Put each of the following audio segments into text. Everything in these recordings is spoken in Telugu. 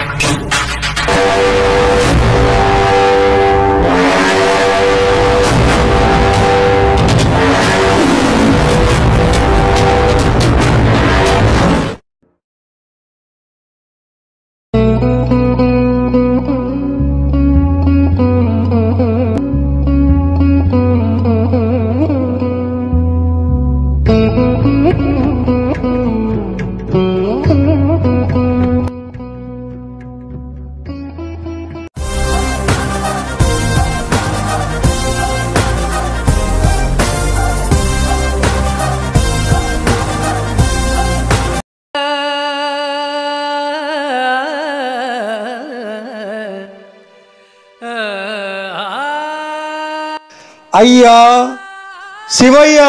అయ్యా శివయ్య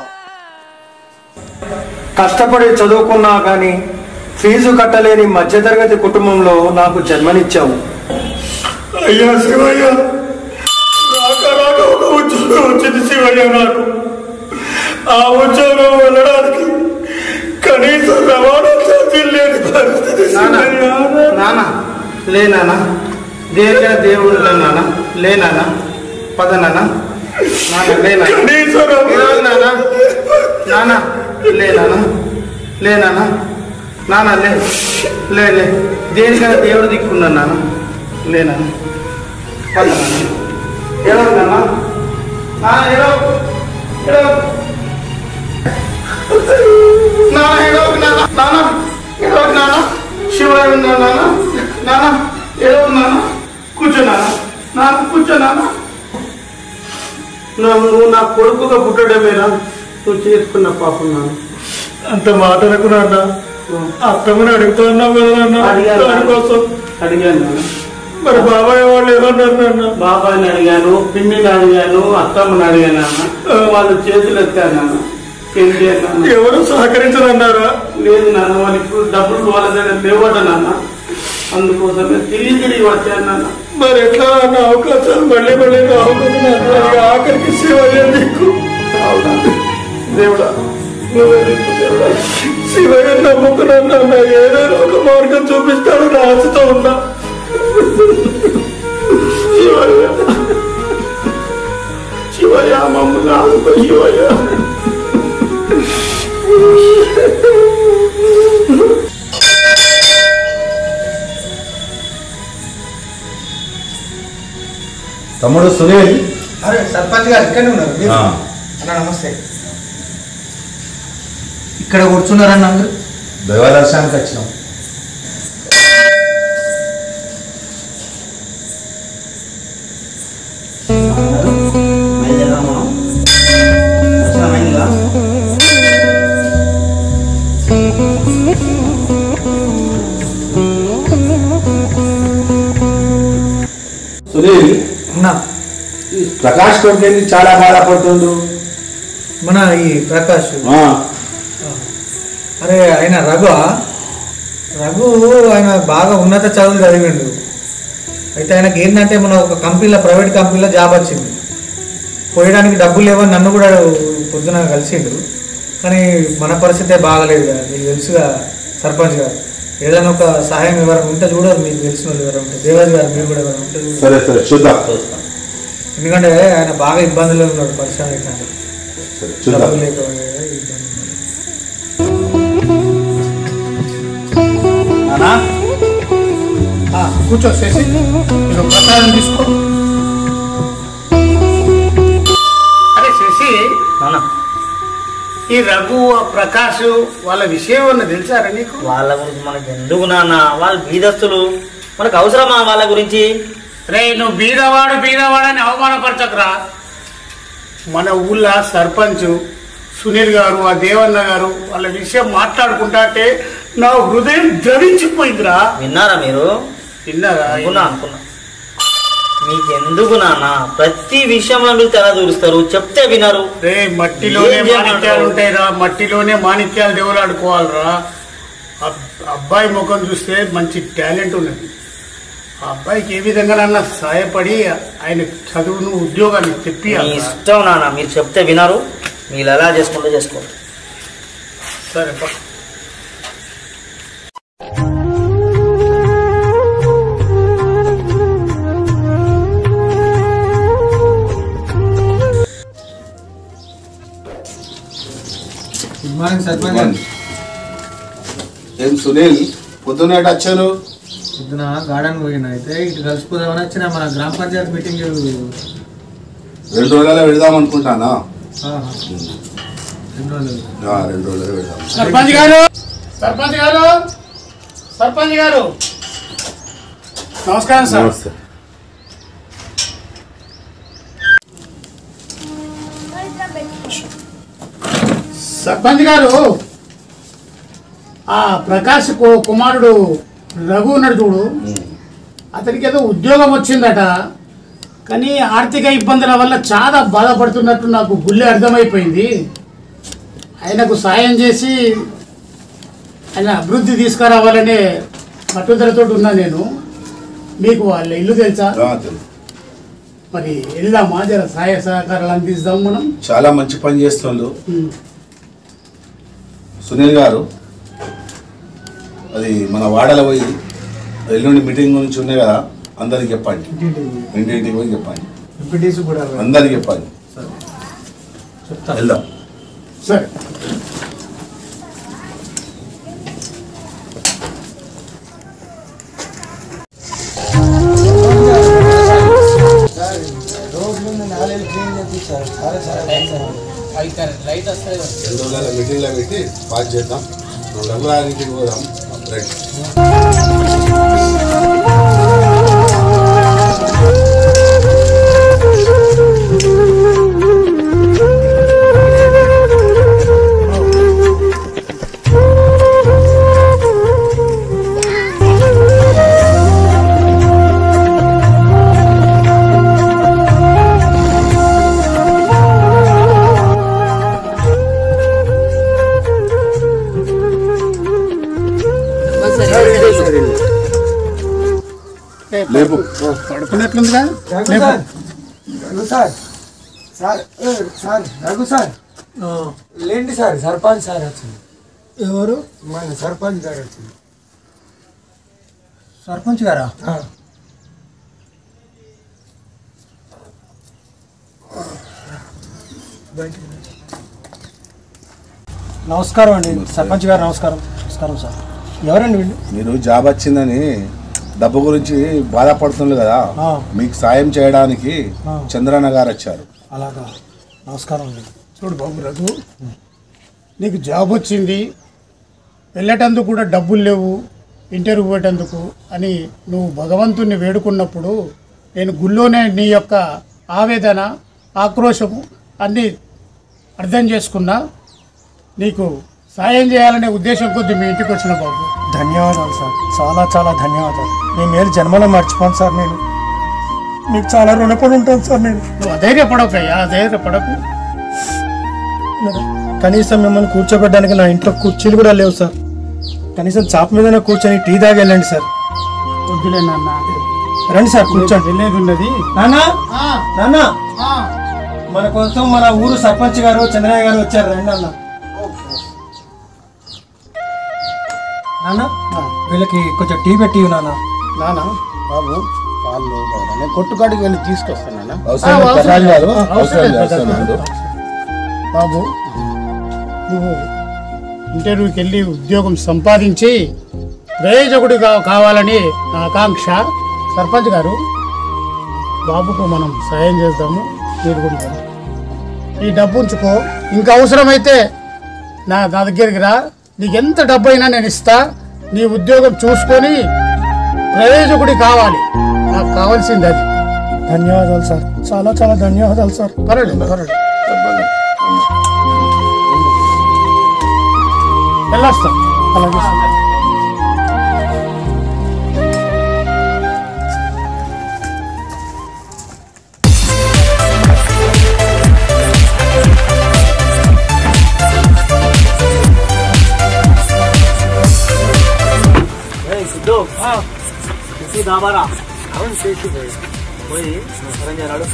కష్టపడి చదువుకున్నా కానీ ఫీజు కట్టలేని మధ్యతరగతి కుటుంబంలో నాకు జన్మనిచ్చావు అయ్యా శివయ్య రాక రాక ఒక ఉద్యోగం వచ్చింది శివయ్య నాకు ఆ ఉద్యోగం వెళ్ళడానికి కనీసం రవాణా ఛార్జీలు లేని పరిస్థితి శివయ్య. నాన్న లే నాన్న దేనికైనా దేవుడు నాన్న లే నాన్న పద నాన్న నాన్న లే నాన్న కనీసం రవాణా ఈరోజు నాన్న నాన్న లే నాన్న లే నాన్న నాన్న లే లే లే దేనికైనా దేవుడు దిక్కున్నాను నాన్న లే నాన్న పద నాన్న ఏడవ నాన్న నాన్న ఏడవ ఏడవ నాన్న ఏడవ నాన్న నాన్న ఏడవ నాన్న శివరాయ ఉన్నా నాన్న నాన్న ఏడవ నాన్న కూర్చో నాన్న నాన్న కూర్చో నాన్న నా- నువ్వు నా కొడుకుగా పుట్టడమేనా నువ్వు చేసుకున్న పాపం నాన్న అంత మాటలకు నాన్న అత్తమ్మని అడుగుతున్నావు కదా నాన్న అడిగాను. దానికోసం అడిగాను నాన్న మరి బాబాయ్ వాళ్ళు ఏమన్నారు నాన్న బాబాయ్ని అడిగాను పిన్నిని అడిగాను అత్తమ్మని అడిగాను నాన్న వాళ్ళు చేతులు ఎత్తారు నాన్న ఏం చేయాలి నాన్న ఎవరు సహకరించరన్నారా లేదు నాన్న వాళ్ళు ఇప్పుడు డబ్బులు వాళ్ళ దగ్గర లేవట నాన్న అందుకోసమే తిరిగి తిరిగి వచ్చాను నాన్న మరి ఎట్లా నాన్న అవకాశాలు మళ్ళీ మళ్ళీ రావు కదా నాన్న ఇక ఆఖరికి శివయ్య నీకు దేవుడా నువ్వే దిక్కు దేవుడా శివయ్య నమ్ముకున్నాను నాన్న ఏదైనా ఒక మార్గం చూపిస్తాడు ఆశతో ఉన్నా శివయ్య శివయ్య మమ్మల్ని ఆదుకో శివయ్య తమ్ముడు సునీల్ అరే సర్పంచ్ గారు ఇక్కడే ఉన్నారు మీరు? ఆ. అన్న నమస్తే ఇక్కడ కూర్చున్నారన్న అందరు దైవ దర్శనానికి వచ్చినాం సునీల్ అన్న ఈ ప్రకాష్ కొడుకు చాలా బాధపడుతుండు మన ఈ ప్రకాష్ ఆ, అరే ఆయన రఘు రఘు ఆయన బాగా ఉన్నత చదువులు చదివిండు అయితే ఆయనకి ఏంటంటే మన ఒక కంపెనీలో ప్రైవేట్ కంపెనీలో జాబ్ వచ్చింది పోయడానికి డబ్బులు లేవని నన్ను కూడా పొద్దున కలిసిండు కానీ మన పరిస్థితే బాగలేదు కదా మీకు తెలుసుగా సర్పంచ్ గారు ఏదైనా ఒక సహాయం ఎవరైనా ఉంటే చూడరు మీకు తెలిసిన వాళ్ళు ఎవరైనా ఉంటే దేవాజ్ గారు మీరు కూడా ఎవరైనా ఉంటే చూడరు. సరే సరే చూద్దాం ఎందుకంటే ఆయన బాగా ఇబ్బందులు ఉన్నాడు పరిశ్రమ అయితే సరే చూద్దాం డబ్బులు లేకపోతే ఇబ్బంది నానా కూర్చో చేసి మీరు ప్రసాదం తీసుకో అరే శశి నాన్న ఈ రఘు ఆ ప్రకాష్ వాళ్ళ విషయం ఏమన్నా తెలుసారా నీకు వాళ్ళ గురించి మనకి ఎందుకు నాన్న వాళ్ళు బీదస్తులు మనకు అవసరమా వాళ్ళ గురించి రే నువ్వు బీదవాడు బీదవాడు అని అవమానపరచకరా మన ఊళ్ళో సర్పంచ్ సునీల్ గారు ఆ దేవన్న గారు వాళ్ళ విషయం మాట్లాడుకుంటా అంటే నా హృదయం ద్రవించిపోయిందిరా విన్నారా మీరు విన్నారా అనుకున్నా అనుకున్నా మీకెందుకు నాన్న ప్రతి విషయంలో మీరు తెల దూరుస్తారు చెప్తే వినరు రే మట్టిలోనే ఏం చేయమంటావు? మాణిక్యాలు ఉంటాయిరా మట్టిలోనే మాణిక్యాలు దేవులాడుకోవాలిరా అబ్- అబ్బాయి ముఖం చూస్తే మంచి టాలెంట్ ఉన్నది ఆ అబ్బాయికి ఏ విధంగానన్నా సహాయపడి ఆయన చదువును ఉద్యోగాన్ని మీ తెప్పియాలి ఇష్టం నాన్న మీరు చెప్తే వినరు మీరు ఎలా చేసుకుంటే చేసుకోండి సరే పా. మార్నింగ్ సర్పంచ్ గారు. ఏం సునీల్ పొద్దున్న వచ్చాను పొద్దున గార్డెన్ పోయిన అయితే ఇటు కలిసిపోదామని వచ్చిన మన గ్రామ పంచాయతీ మీటింగ్ రెండు రోజులలో వెళదాం అనుకుంటానా రెండు రోజులు ఆ, రెండు రోజులలో వెళదాం సర్పంచ్ గారు సర్పంచ్ గారు సర్పంచ్ గారు నమస్కారం సార్ నమస్తే సర్పంచ్ గారు ఆ ప్రకాష్ కు- కుమారుడు రఘు ఉన్నాడు చూడు అతనికి ఏదో ఉద్యోగం వచ్చిందట కానీ ఆర్థిక ఇబ్బందుల వల్ల చాలా బాధపడుతున్నట్టు నాకు గుళ్ళే అర్థమైపోయింది ఆయనకు సాయం చేసి ఆయన అభివృద్ధి తీసుకురావాలనే పట్టుదలతో ఉన్నా నేను మీకు వాళ్ళ ఇల్లు తెలుసా ఆ, తెలుసు. మరి వెళ్దామా జర సహాయ సహకారాలు అందిస్తాం మనం చాలా మంచి పని చేస్తుండ్రు ఉమ్. సునీల్ గారు అది మన వాడలో పోయి ఎల్లుండి మీటింగ్ గురించి ఉన్నాయి కదా అందరికి చెప్పండి ఇంటింటికి పోయి చెప్పండి ఎంపీటీసీ కూడా అందరికి చెప్పండి చెప్తా వెళ్దాం సరే రెండు రోజుల మీటింగ్లో పెట్టి పాస్ చేద్దాం రఘురానికి పోదాం రైట్ లేపు పడుకున్నట్లుందిగా Raghu sir Raghu sir sir ఏ, సార్ రఘు సార్ లేండి సార్ సర్పంచ్ సార్ వచ్చింది ఎవరు మన సర్పంచ్ సార్ వచ్చింది సర్పంచ్ గారా ఆ, నమస్కారం అండి సర్పంచ్ గారు నమస్కారం నమస్కారం సార్ ఎవరండి వీళ్ళు మీరు జాబ్ వచ్చిందని డబ్బు గురించి బాధపడుతుంది కదా ఆ. మీకు సాయం చేయడానికి ఆ. చంద్రన్న గారు వచ్చారు అలాగా నమస్కారం అండి చూడు బాబు రఘు నీకు జాబ్ వచ్చింది వెళ్ళేటందుకు కూడా డబ్బులు లేవు ఇంటర్వ్యూ పోయేటందుకు అని నువ్వు భగవంతుణ్ణి వేడుకున్నప్పుడు నేను గుళ్ళోనే నీ యొక్క ఆవేదన ఆక్రోశము అన్నీ అర్థం చేసుకున్నా నీకు సాయం చేయాలనే ఉద్దేశం కొద్దీ మీ ఇంటికి వచ్చిన బాబు ధన్యవాదాలు సార్ చాలా చాలా ధన్యవాదాలు నేను మేలు జన్మలో మర్చిపోను సార్ నేను మీకు చాలా రుణపడి ఉంటాను సార్ నేను నువ్వు అధైర్యపడకయ్యా అధైర్యపడకు కనీసం మిమ్మల్ని కూర్చోబెట్టడానికి నా ఇంట్లో కుర్చీలు కూడా లేవు సార్ కనీసం చాప మీదనే కూర్చొని టీ తాగి వెళ్ళండి సార్ వద్దులే నాన్న రండి సార్ కూర్చోండి వెళ్ళేది ఉన్నది నాన్న ఆ, నాన్న ఆ. మన కోసం మన ఊరు సర్పంచ్ గారు చంద్రయ్య గారు వచ్చారు రండి అన్న నాన్న వీళ్ళకి కొంచెం టీ పెట్టి ఇవ్వు నాన్న నాన్న బాబు వాళ్ళు కావాలా? నేను కొట్టుకాడికి వెళ్ళి తీసుకొస్తాను నాన్న అవసరం లేదు, ఆ, ప్రకాష్ గారు అవసరం అవసరం లేదు, లేదు, అవసరం ప్రకాష్ లేదు. గారు. బాబు నువ్వు ఇంటర్వ్యూకి వెళ్ళి ఉద్యోగం సంపాదించి ప్రయోజకుడు కావాలని నా ఆకాంక్ష సర్పంచ్ గారు బాబుకు మనం సాయం చేద్దాము మీరు కూడా ఇవ్వండి. ఈ డబ్బు ఉంచుకో ఇంకా అవసరమైతే నా నా దగ్గరికి రా నీకు ఎంత డబ్బు అయినా నేను ఇస్తా నీ ఉద్యోగం చూసుకొని ప్రయోజకుడి కావాలి నాకు కావాల్సింది అది ధన్యవాదాలు సార్ చాలా చాలా ధన్యవాదాలు సార్ పర్వాలేదు పర్వాలేదు వెళ్ళొస్తా అలాగే సార్. సిద్ధు కిసి దాబారా అవును చేసి పోయి సరంజనాడు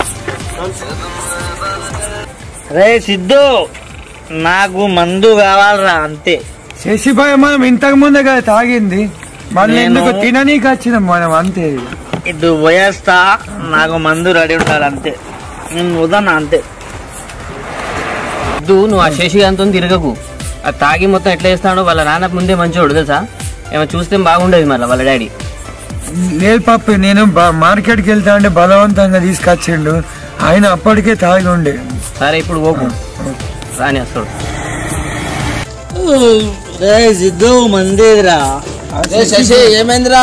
రే సిద్ధు నాకు మందు కావాలరా అంతే శశిభాయ్ మనం ఇంతకు ముందే కదా తాగింది మళ్ళీ నేను- ఎందుకు తిననీకి వచ్చినాం మనం అంతే ఇటు పోయేస్తా నాకు మందు రెడీ ఉండాలి అంతే నేను వదన్నా అంతే వద్దు నువ్వు ఆ శేషిగాంతో తిరగకు అది తాగి మొత్తం ఎట్లా చేస్తాడో వాళ్ళ నాన్న ముందే మంచివాడు తెలుసా ఏమో చూస్తే బాగుండేది మళ్ళీ వాళ్ళ డాడీ లేదు పాప నేను బ- మార్కెట్కి వెళ్తా అంటే బలవంతంగా తీసుకొచ్చిండు ఆయన అప్పటికే తాగి ఉండే సరే ఇప్పుడు ఓపు రాని వస్తాడు సిద్ధు మందేదిరా శశి ఏమైందిరా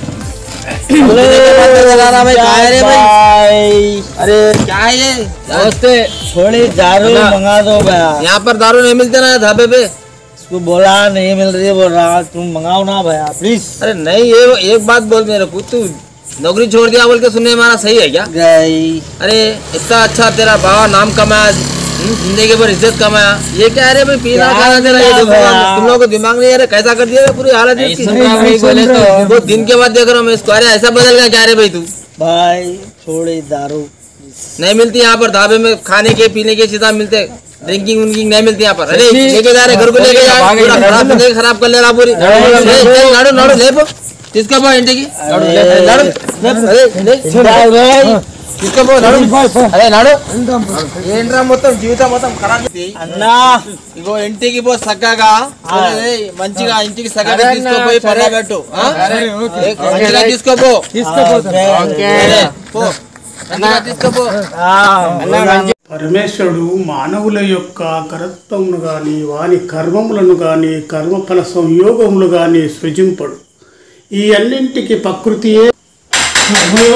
अरे क्या है ये नमस्ते थोड़ी दारू मंगा दो भैया यहाँ पर दारू नहीं मिलते ना ढाबे पे उसको बोला नहीं मिल रही बोल रहा तुम मंगाओ ना भैया प्लीज अरे नहीं ये एक बात बोल मेरे को तू नौकरी छोड़ दिया बोल के सुनने में हमारा सही है क्या गई अरे इतना अच्छा तेरा बाबा नाम कमाया हम्म, जिंदगी भर इज्जत कमाया ये क्या है रे भाई पीना क्या खाना तेरा ये किया देखो भैया? तुम लोगों को दिमाग नहीं है रे कैसा कर दिया रे पूरी हालत इसकी सुन रहा भाई बोले तो वो दिन के बाद देख रहा हूँ मैं इसको अरे ऐसा बदल गया क्या रे भाई तू भाई थोड़ी दारू नहीं मिलती यहाँ पर ढाबे में खाने के पीने के चीजें मिलते ड्रिंकिंग उनकिंग नहीं मिलती यहाँ पर अरे लेके जा रहे घर को लेके जा पूरा खराब जिंदगी खराब कर ले रहा पूरी ए, चल, नाड़ू नाड़ू ले पो किसका पो इंटी की नाड़ू ले नाड़ू ले, अरे ले, किसका पो नाड़ू अरे నాడు ఏంట్రా మొత్తం జీవితం మొత్తం ఖరాబ్ అన్నా ఇగో ఇంటికి పో చక్కగా అరే, మంచిగా ఇంటికి చక్కగా తీసుకోపోయి పర్లా పెట్టు ఆ? ఏ, మంచిగా తీసుకోపో అరే, పో మంచిగా తీసుకోపో పరమేశ్వరుడు మానవుల యొక్క కరత్వమును గాని వాని కర్మములను గాని కర్మఫల సంయోగములు గాని సృజింపడు ఈ అన్నింటికి ప్రకృతియే ఎవరు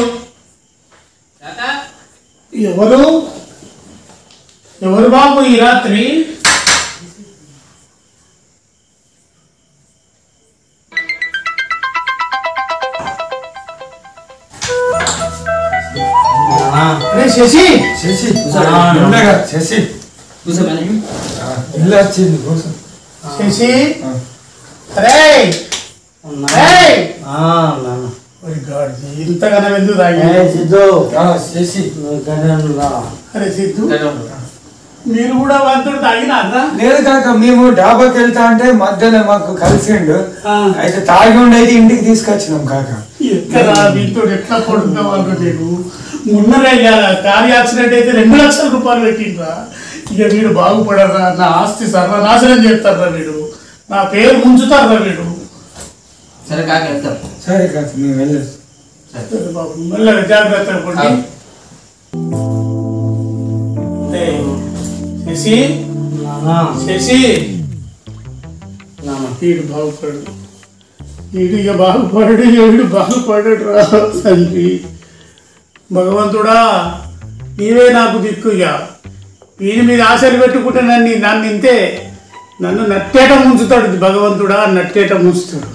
ఎవరు ఎవరు బాబు ఈ రాత్రి అరే శశి శశి ఉండగా శశి ఇల్లు వచ్చింది కూర్చో. శశి అరే ఏయ్! ఓయ్ గాడ్, ఇంతగానం ఎందుకు తాగి ఆ, శశి అరే సిద్ధు మీరు కూడా వంతుడు తాగినారా లేదు కాక మేము డాబాకి వెళ్తా అంటే మధ్యలో మాకు కలిసిండు ఆ. అయితే తాగి ఉండి అయితే ఇంటికి తీసుకొచ్చినాం కాక ఎక్కడ మీతో ఎట్లా పడుతున్నావు నేను మొన్ననే కదా కార్ యాక్సిడెంట్ అయితే రెండు లక్షల రూపాయలు పెట్టిండ్రా ఇక మీరు బాగుపడరా నా ఆస్తి సర్వనాశనం చేస్తారా వీడు నా పేరు ముంచుతారా వీడు సరే కాక వెళ్తాం సరే కాక మేము వెళ్ళదు సరే బాబు మెల్లగా జాగ్రత్తగా పడి ఏయ్, శశి శశి వీడు బాగుపడు వీడు ఇక బాగుపడు వీడు బాగుపడడు రా తండ్రి భగవంతుడా నీవే నాకు దిక్కు ఇక వీడి మీద ఆశలు పెట్టుకుంటే నన్ను నన్ను ఇంతే నన్ను నట్టేట ముంచుతాడు భగవంతుడా నట్టేట ముంచుతాడు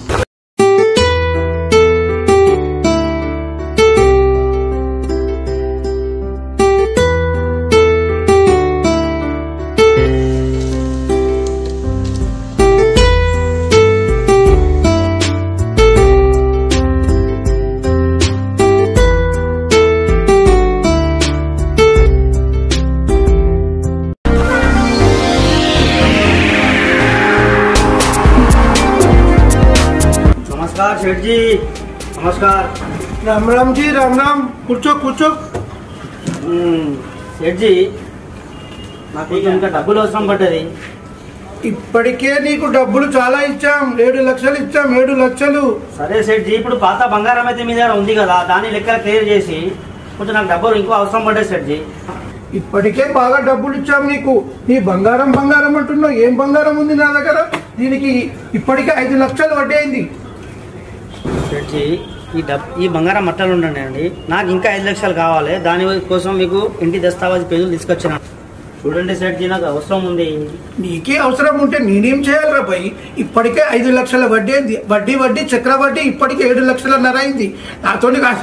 नमस्कार सेठ जी नमस्कार రామ్ రామ్ జీ రామ్ రామ్ కూర్చో కూర్చో మ్మ్. సేట్ జీ నాకు ఇంకా డబ్బులు అవసరం పడ్డది ఇప్పటికే నీకు డబ్బులు చాలా ఇచ్చాం ఏడు లక్షలు ఇచ్చాం ఏడు లక్షలు సరే సేట్ జీ ఇప్పుడు పాత బంగారం అయితే మీ దగ్గర ఉంది కదా దాన్ని లెక్క క్లియర్ చేసి కొంచెం నాకు డబ్బులు ఇంకో అవసరం పడ్డది సేట్ జీ ఇప్పటికే బాగా డబ్బులు ఇచ్చాం నీకు నీ బంగారం బంగారం అంటున్నావు ఏం బంగారం ఉంది నా దగ్గర దీనికి ఇప్పటికే ఐదు లక్షలు వడ్డీ అయింది సేట్ జీ ఈ డబ్ ఈ బంగారం మట్టలు ఉండండి అండి నాకు ఇంకా ఐదు లక్షలు కావాలి దాని కోసం మీకు ఇంటి దస్తావేజ్ పేజీలు తీసుకొచ్చిన చూడండి సేట్ జీ నాకు అవసరం ఉంది నీకే అవసరం ఉంటే నేనేం చేయాలిరా భయ్ ఇప్పటికే ఐదు లక్షల వడ్డీ అయింది వడ్డీ వడ్డీ చక్ర వడ్డీ ఇప్పటికే ఏడు లక్షలన్నర అయింది నాతోని కాదు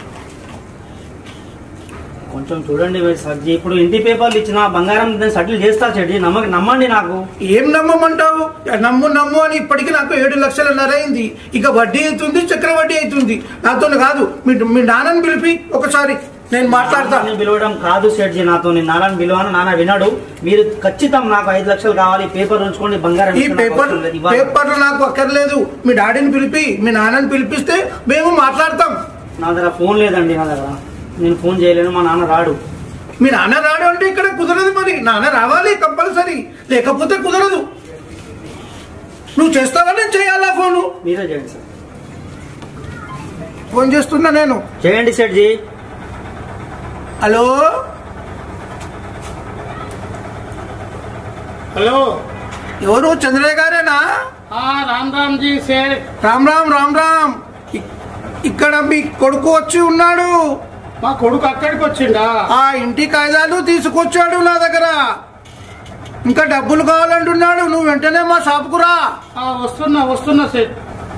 కొంచెం చూడండి సర్జీ ఇప్పుడు ఇంటి పేపర్లు ఇచ్చిన బంగారం సెటిల్ చేస్తా సెట్ జీ నమ్మక నమ్మండి నాకు ఏం నమ్మమంటావు నమ్ము నమ్ము అని ఇప్పటికి నాకు ఏడు లక్షలన్నర అయింది ఇక వడ్డీ అవుతుంది చక్ర వడ్డీ అవుతుంది నాతో కాదు మీ మీ నాన్నని పిలిపి ఒకసారి నేను మాట్లాడతా నాన్నని పిలవడం కాదు సెట్ జీ నాతో నేను నాన్నని పిలవను నాన్న వినడు మీరు ఖచ్చితం నాకు ఐదు లక్షలు కావాలి పేపర్ ఉంచుకోండి బంగారం ఈ ఇస్తే నాకు పేపర్ అవసరం లేదు. ఇవ్వాలి. పేపర్లు నాకు అక్కర్లేదు మీ డాడీని పిలిపి మీ నాన్నని పిలిపిస్తే మేము మాట్లాడతాం నా దగ్గర ఫోన్ లేదండి నా దగ్గర నేను ఫోన్ చేయలేను మా నాన్న రాడు మీ నాన్న రాడు అంటే ఇక్కడ కుదరదు మరి నాన్న రావాలి కంపల్సరీ లేకపోతే కుదరదు నువ్వు చేస్తావా నేను చేయాలా ఫోను మీరే చేయండి సార్ ఫోన్ చేస్తున్నా నేను చేయండి సెట్జీ హలో హలో ఎవరు చంద్రయ్య గారేనా రామ్ రామ్ జీ సేర్ రామ్ రామ్ రామ్ రామ్ ఇ- ఇక్కడ మీ కొడుకు వచ్చి ఉన్నాడు మా కొడుకు అక్కడికి వచ్చిండా ఆ ఇంటి కాయిదాలు తీసుకొచ్చాడు నా దగ్గర ఇంకా డబ్బులు కావాలంటున్నాడు నువ్వు వెంటనే మా షాపుకు రా ఆ, వస్తున్నా వస్తున్నా సేట్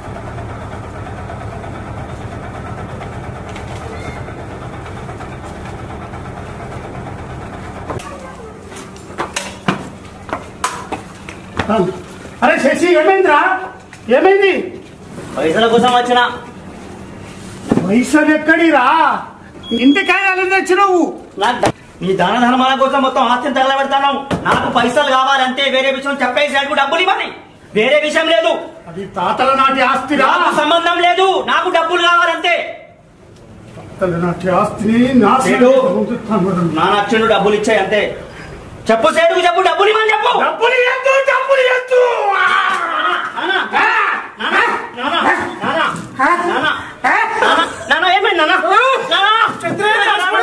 అరే శశి ఏమైందిరా ఏమైంది పైసల కోసం వచ్చిన పైసలు ఎక్కడిరా ఇంటికాయ అలా తెచ్చినావు నాకు ద- మీ దాన ధర్మాల కోసం మొత్తం ఆస్తిని తగలబెడతాను నాకు పైసలు కావాలంటే వేరే విషయం చెప్పేసి నాకు డబ్బులు ఇవ్వని వేరే విషయం లేదు అది తాతల నాటి ఆస్తిరా నాకు సంబంధం లేదు నాకు డబ్బులు కావాలంతే తాతల నాటి ఆస్తిని నాశనం సేటు. చేస్తాను. నా నచ్చిండు డబ్బులు ఇచ్చాయి అంతే చెప్పు సేటుకు చెప్పు డబ్బులు ఇవ్వని చెప్పు డబ్బులు ఎత్తు డబ్బులు ఎత్తు నానా, నానా, నానా, నానా, నానా, నానా, నానా, ఏమైంది నానా? నానా, నానా,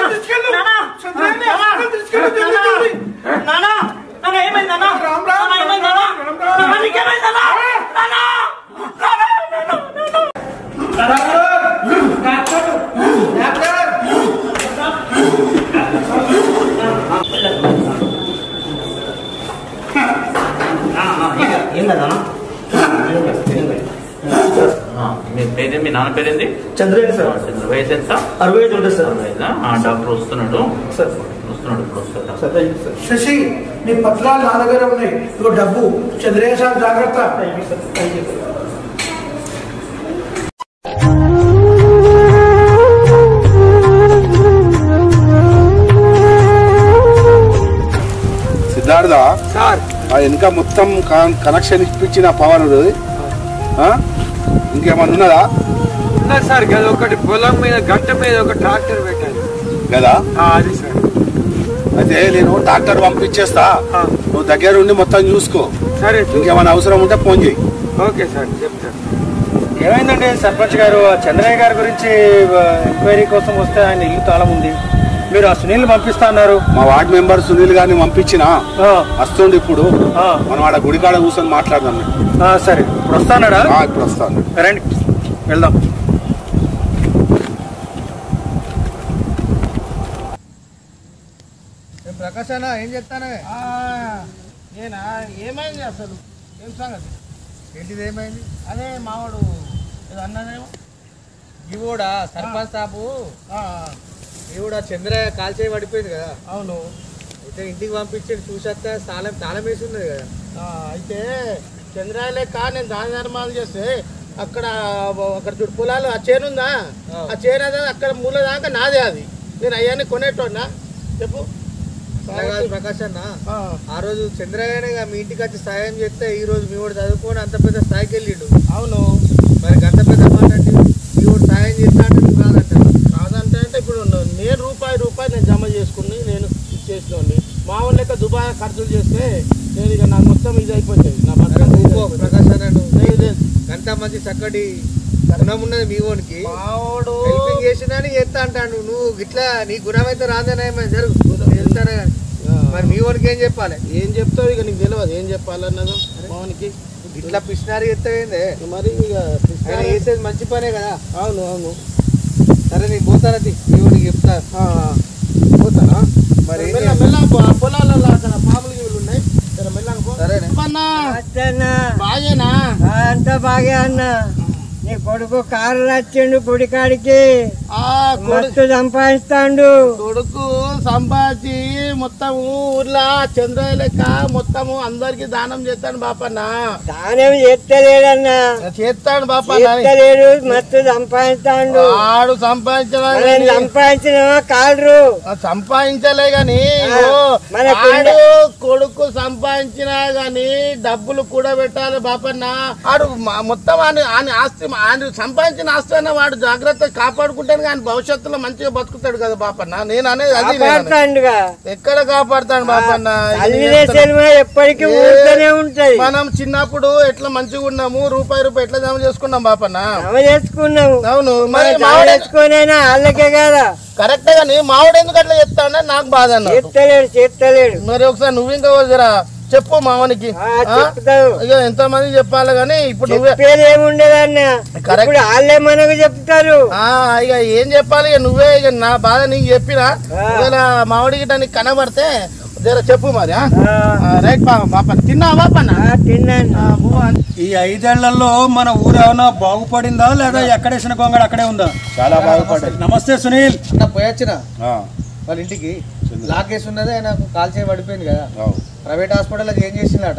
నానా, నానా, నానా, ఏమైంది నానా? నానా, ఏమైంది నానా? నానా, నీకేమైంది నానా? నానా, నానా, నానా, నానా. నానా, ఏం- ఏం కదా నానా? మీ పేరు మీ నాన్న పేరేంది చంద్రయ్య సార్ చంద్ర వయసు ఎంత అరవై ఐదు ఉంటుంది సార్ అరవైదా? ఆ, డాక్టర్ వస్తున్నాడు సార్ వస్తున్నాడు ఇప్పుడు వస్తాడు sir thank you sir Sasi నీ పత్రాలు నా దగ్గర ఉన్నాయి ఇదిగో డబ్బు చంద్రయ్య సార్ జాగ్రత్త సిద్ధార్థ సార్ ఆ వెనుక మొత్తం కన్- కనెక్షన్ ఇప్పించిన పవర్ ఇంకేమన్నా ఉన్నదా ఉన్నది సార్ కదా ఒకటి పొలం మీద గట్ట మీద ఒక ట్రాక్టర్ పెట్టాలి కదా ఆ, అది సార్ అయితే నేను డాక్టర్ పంపించేస్తా ఆ. నువ్వు దగ్గర ఉండి మొత్తం చూసుకో సరే ఇంకేమైనా అవసరం ఉంటే ఫోన్ చేయి ఓకే సార్ చెప్తాను ఏమైందండి సర్పంచ్ గారు ఆ చంద్రయ్య గారి గురించి ఆ, ఎంక్వైరీ కోసం వస్తే ఆయన ఇల్లు తాళం ఉంది మీరు ఆ సునీల్ పంపిస్తా అన్నారు మా వార్డ్ మెంబర్ సునీల్ గారిని పంపించిన ఆ, వస్తుండు ఇప్పుడు ఆ, మనం ఆడ గుడికాడ కూర్చొని మాట్లాడదాం ఆ, సరే ఇప్పుడు వస్తానాడా ఆ, ఇప్పుడు వస్తాను రండి వెళ్దాం ప్రకాశ్ అన్న ఏం చెప్తానే నేనా ఏమైంది అసలు ఏం సంగతి ఏంటిది ఏమైంది అదే మావాడు ఏదో అన్నదేమో ఇవోడా సర్పంచ్ సాబు ఆ, ఇవోడా చంద్రయ్య కాల్చేయి పడిపోయింది కదా అవును అయితే ఇంటికి పంపించి చూసేస్తే తాళం తాళం వేసి ఉన్నది కదా ఆ, అయితే చంద్రాయ లెక్క నేను దాన ధర్మాలు చేస్తే అక్కడ అక్కడ చూడు పొలాలు ఆ చేను ఉందా ఆ. ఆ చేను అదే అక్కడ మూల దాకా నాదే అది నేను అయ్యాన్ని కొనేటోన్నా చెప్పు అలా కాదు ప్రకాశ్ అన్న ఆ, ఆ రోజు చంద్రయ్యనే ఇక మీ ఇంటికి వచ్చి సాయం చేస్తే ఈ రోజు మీ వాడు చదువుకొని అంత పెద్ద స్థాయికి వెళ్ళిండు అవును మరి అంత పెద్ద మాట అంటే మీ వాడు సాయం చేస్తా అంటే నువ్వు రాదంటావు కాదంటే అంటే ఇప్పుడు నేను రూపాయి రూపాయి నేను జమ చేసుకుని నేను ఇచ్చేసినోని మా వాళ్ళ లెక్క దుబాయ్ ఖర్చులు చేస్తే నేను ఇక నాకు మొత్తం ఇది అయిపోతుంది నా అరే బతుకు ఇది ఊరుకో, అయిపోతుంది. ప్రకాశ్ అన్న నువ్వు లేదు, లేదు. అంత మంచి చక్కటి గుణం ఉన్నది మీ వానికి మావాడు హెల్పింగ్ చేసినా చేస్తా అంటాడు నువ్వు ఇట్లా నీ గుణం అయితే రాదేనా ఏమైనా జరుగు వెళ్తానే కానీ. ఆ, మరి మీ వానికి ఏం చెప్పాలి ఏం చెప్తావు ఇక నీకు తెలియదు ఏం చెప్పాలన్నదో మావానికి ఇట్లా పిసినారి ఎత్తవేందే మరి ఇక ఆయన చేసేది మంచి పనే కదా అవును అవును సరే నీకు పోతానది మీ వాడికి చెప్తా ఆ, పోతారా మరి ఏం మెల్ల మెల్ల పో. ఆ పొలాలలో అక్కడ పాములు గీవులు ఉన్నాయి జర మెల్లగా పో. సరేనే. అన్నా, బాగేనా అంత బాగా అన్న నీ కొడుకు కారు వచ్చిండు గుడికాడికి ఆ కొడుకు మస్తు సంపాదిస్తాండు కొడుకు సంపాదించి మొత్తం ఊర్లో చంద్రయ్య లెక్క మొత్తము అందరికి దానం చేస్తాను బాపన్న దానం చేస్తలేడన్నా చేస్తాడు బాపన్న చేస్తలేడు మస్తు సంపాదిస్తాండు ఆడు సంపాదించలే మనం గాని- సంపాదించిన కాలరు సంపాదించలే గాని ఆ, ఇగో, మనకు ఆడు కొడుకు సంపాదించినా గాని డబ్బులు కూడా పెట్టాలి బాపన్న ఆడు మ- మొత్తం అని ఆని ఆస్తి ఆయన సంపాదించిన ఆస్తి అన్న వాడు జాగ్రత్త కాపాడుకుంటాను కానీ భవిష్యత్తులో మంచిగా బతుకుతాడు కదా బాపన్న నేను అనేది అది నేను అనేది. కాపాడుతాండుగా. ఎక్కడ కాపాడుతాడు బాపన్న ఇది తల్లి నేను చెప్తున్నా. సినిమా ఎప్పటికీ ఏ- ఊరుతూనే ఉంటది మనం చిన్నప్పుడు ఎట్లా మంచిగా ఉన్నాము రూపాయి రూపాయి ఎట్లా జమ చేసుకున్నాం బాపన్న జమ చేసుకున్నాము అవును మరి మరి జమ మావాడు చేసుకునైనా వాళ్ళకే కదా కరెక్ట్ గానీ మావాడు ఎందుకు అట్లా చెప్తాడని నాకు బాధ అన్న చెప్తలేడు చెప్తలేడు మరి ఒకసారి నువ్వు ఇంకా జరా చెప్పు మావనికి చెప్తావు ఇక ఎంత మంది చెప్పాలి కానీ ఇప్పుడు నువ్వే చెప్పేది ఏముండదన్న Correct. ఇప్పుడు వాళ్ళే మనకు చెప్తారు ఆ, ఇక ఏం చెప్పాలి ఇక నువ్వే ఇక నా బాధ నీకు చెప్పినా ఒకవేళ మామిడి గిట్ట నీకు కనబడితే జర చెప్పు మరి ఆ? ఆ, రైట్ బాబా బాప తిన్నావా బాపన్న తిన్నాను ఈ ఐదేళ్లలో మన ఊరు ఏమైనా బాగుపడిందా లేదా ఎక్కడేసిన గొంగడ అక్కడే ఉందా చాలా బాగుపడ్డది నమస్తే సునీల్ అన్న పోయొచ్చిన ఆ, వాళ్ళ ఇంటికి లాక్ వేసి ఉన్నది ఆయనకు కాల్ చేయి పడిపోయింది కదా అవు. ప్రైవేట్ హాస్పిటల్ అది ఏం చేసిందట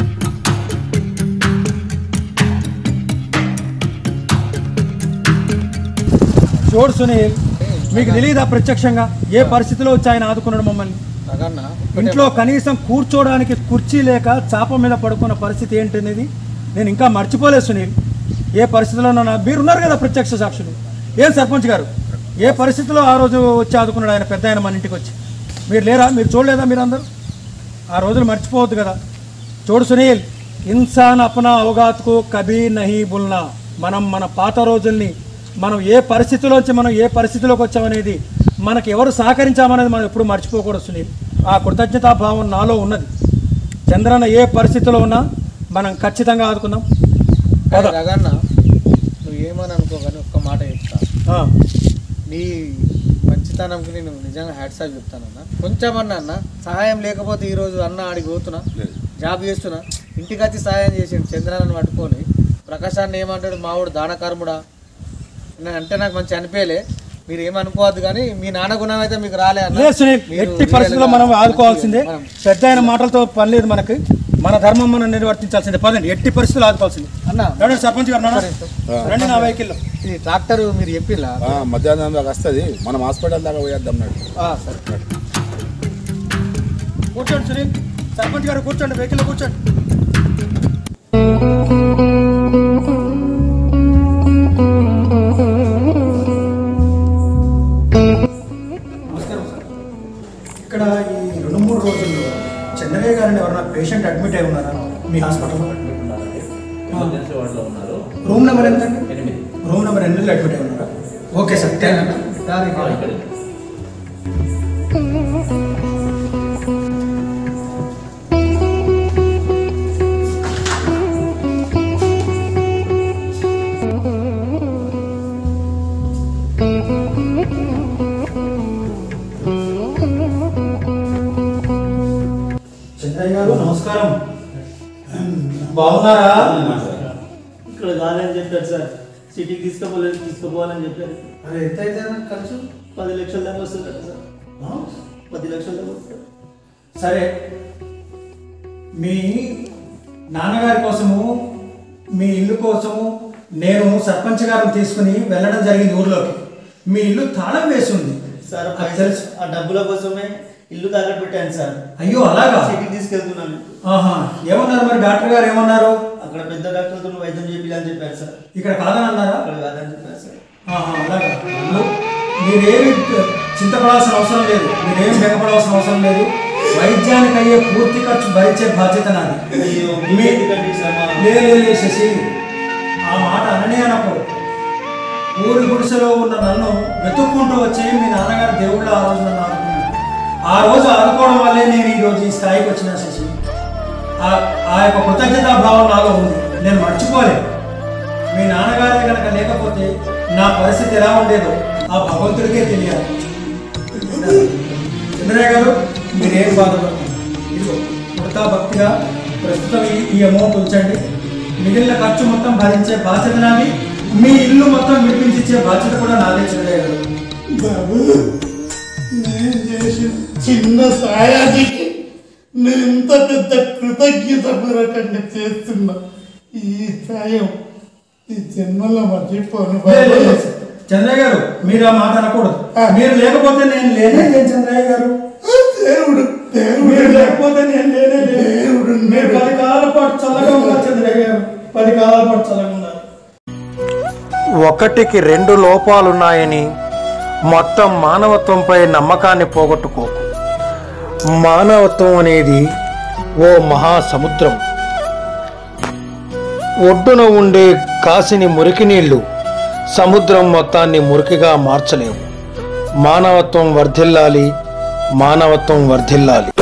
చూడు సునీల్ మీకు తెలియదా ప్రత్యక్షంగా ఏ పరిస్థితిలో వచ్చి ఆయన ఆదుకున్నాడు మమ్మల్ని నగన్న ఇంట్లో కనీసం కూర్చోవడానికి కుర్చీ లేక చాప మీద పడుకున్న పరిస్థితి ఏంటనేది నేను ఇంకా మర్చిపోలేదు సునీల్ ఏ పరిస్థితిలో మీరు ఉన్నారు కదా ప్రత్యక్ష సాక్షులు ఏం సర్పంచ్ గారు ఏ పరిస్థితిలో ఆ రోజు వచ్చి ఆదుకున్నాడు ఆయన పెద్ద ఆయన మన ఇంటికి వచ్చి మీరు లేరా మీరు చూడలేదా మీరందరూ ఆ రోజులు మర్చిపోవద్దు కదా చూడు సునీల్ ఇన్సాన్ అపనా అవగాత్కు కభీ నహీ బుల్నా మనం మన పాత రోజుల్ని మనం ఏ పరిస్థితిలోంచి మనం ఏ పరిస్థితిలోకి వచ్చామనేది మనకు ఎవరు సహకరించామనేది మనం ఎప్పుడు మర్చిపోకూడదు సునీల్ ఆ కృతజ్ఞతాభావం నాలో ఉన్నది చంద్రన్న ఏ పరిస్థితిలో ఉన్నా మనం ఖచ్చితంగా ఆదుకుందాం పద. రగన్న నువ్వు ఏమని అనుకో కానీ ఒక్క మాట చెప్తా ఆ. నీ మంచితనంకి నేను నిజంగా హ్యాట్సాప్ చెప్తానన్న కొంచెమన్నా అన్న సహాయం లేకపోతే ఈరోజు అన్న ఆడికి పోతున్నా జాబ్ చేస్తున్నా ఇంటికి వచ్చి సహాయం చేసిండు చంద్రాన్ని పట్టుకొని ప్రకాశాన్ని ఏమంటాడు మావాడు దానకర్ముడా నేను అంటే నాకు మంచి అనిపించలే మీరు ఏమనుకోవద్దు కానీ మీ నాన్న గుణం అయితే మీకు రాలే అన్న లేదు సునీల్ మీరు ఎట్టి పరిస్థితుల్లో మనం రియల్గా ఆదుకోవాల్సిందే మనం పెద్ద ఆయన మాటలతో పని లేదు మనకి మన ధర్మం మనం నిర్వర్తించాల్సిందే పదండి ఎట్టి పరిస్థితుల్లో ఆదుకోవాల్సిందే అన్న రండి సర్పంచ్ గారు నాన్న. రండి నా వెహికల్లో ఇది ట్రాక్టర్ మీరు చెప్పిలా ఆ, మధ్యాహ్నం దాకా వస్తుంది మనం హాస్పిటల్ దాకా పోయేద్దాం నాడు సరే కూర్చోండి సునీల్ సర్పంచ్ గారు కూర్చోండి వెహికల్లో కూర్చోండి ఇక్కడ ఈ రెండు మూడు రోజుల్లో చంద్రయ్య గారిని ఎవరైనా పేషెంట్ అడ్మిట్ అయి ఉన్నారా మీ హాస్పిటల్లో ఎమర్జెన్సీ వార్డులో ఉన్నారు రూమ్ నెంబర్ ఎంత ఎనిమిది రూమ్ నెంబర్ ఎనిమిదిలో అడ్మిట్ అయి ఉన్నారా ఓకే సార్ థ్యాంక్ యూ ఆ, ఇక్కడ చంద్రయ్య గారు నమస్కారం బాగున్నారా ఇక్కడ కాదని చెప్పారు సార్ సిటీకి తీసుకుపోలేదు తీసుకుపోవాలని చెప్పారు అరే ఎంత అయితే ఖర్చు పది లక్షల దాకా వస్తుంది సార్ పది లక్షల దాకా వస్తుంది సరే మీ నాన్నగారి కోసము మీ ఇల్లు కోసము నేను సర్పంచ్ గారిని తీసుకుని వెళ్ళడం జరిగింది ఊర్లోకి మీ ఇల్లు తాళం వేసి ఉంది సార్ అది తెలుసు ఆ డబ్బుల కోసమే ఇల్లు తాకట్టు పెట్టాను సార్ అయ్యో అలాగా సిటీకి తీసుకెళ్తున్నాను ఆహా ఏమన్నారు మరి డాక్టర్ గారు ఏమన్నారు అక్కడ పెద్ద డాక్టర్తో నువ్వు వైద్యం చేయాలని చెప్పారు సార్ ఇక్కడ కాదని అన్నారా అక్కడ కాదని చెప్పారు సార్ ఆహా, అలాగా ను- మీరేమి చింతపడాల్సిన అవసరం లేదు మీరేం బెగపడాల్సిన అవసరం లేదు వైద్యానికి అయ్యే పూర్తి ఖర్చు భరించే బాధ్యత నాది అయ్యో, మీ- ఎందుకండి శ్రమ? లేదు లేదు లేదు శశి ఆ మాట అననే అనకూడదు ఊరి గుడిసెలో ఉన్న నన్ను వెతుక్కుంటూ వచ్చి మీ నాన్నగారు దేవుళ్ళు ఆ రోజు నన్ను ఆదుకున్నాడు ఆ రోజు ఆదుకోవడం వల్లే నేను ఈ రోజు ఈ స్థాయికి వచ్చిన శశి ఆ ఆ యొక్క కృతజ్ఞతా భావం నాలో ఉంది నేను మర్చిపోలేదు మీ నాన్నగారే కనుక లేకపోతే నా పరిస్థితి ఎలా ఉండేదో ఆ భగవంతుడికే తెలియాలి చంద్రయ్య గారు మీరేం బాధపడతారు ఇదిగో కృతా భక్తిగా ప్రస్తుతం ఈ ఈ అమౌంట్ ఉంచండి మిగిలిన ఖర్చు మొత్తం భరించే బాధ్యత నాది మీ ఇల్లు మొత్తం విడిపించే బాధ్యత కూడా నాదే చంద్రయ్య గారు బాబు నేను చేసిన చిన్న సాయానికి నేను ఇంత పెద్ద కృతజ్ఞత పూర్వకంగా చేస్తున్నా ఈ సాయం ఈ జన్మలో మర్చిపోను లే, లే, లే. బాబు చంద్రయ్య గారు మీరు ఆ మాట అనకూడదు మీరు లేకపోతే నేను లేనే లేను చంద్రయ్య గారు దేవుడు దేవుడు మీరు లేకపోతే నేను లేనే లేను దేవుడు మీరు పది కాలాల పాటు చల్లగా ఉన్నారు చంద్రయ్య గారు పది కాలాల పాటు చల్లగా ఉన్నారు ఒకటికి రెండు లోపాలున్నాయని మొత్తం మానవత్వంపై నమ్మకాన్ని పోగొట్టుకోకు మానవత్వం అనేది ఓ మహాసముద్రం ఒడ్డున ఉండే కాసిని మురికి నీళ్లు సముద్రం మొత్తాన్ని మురికిగా మార్చలేవు మానవత్వం వర్ధిల్లాలి మానవత్వం వర్ధిల్లాలి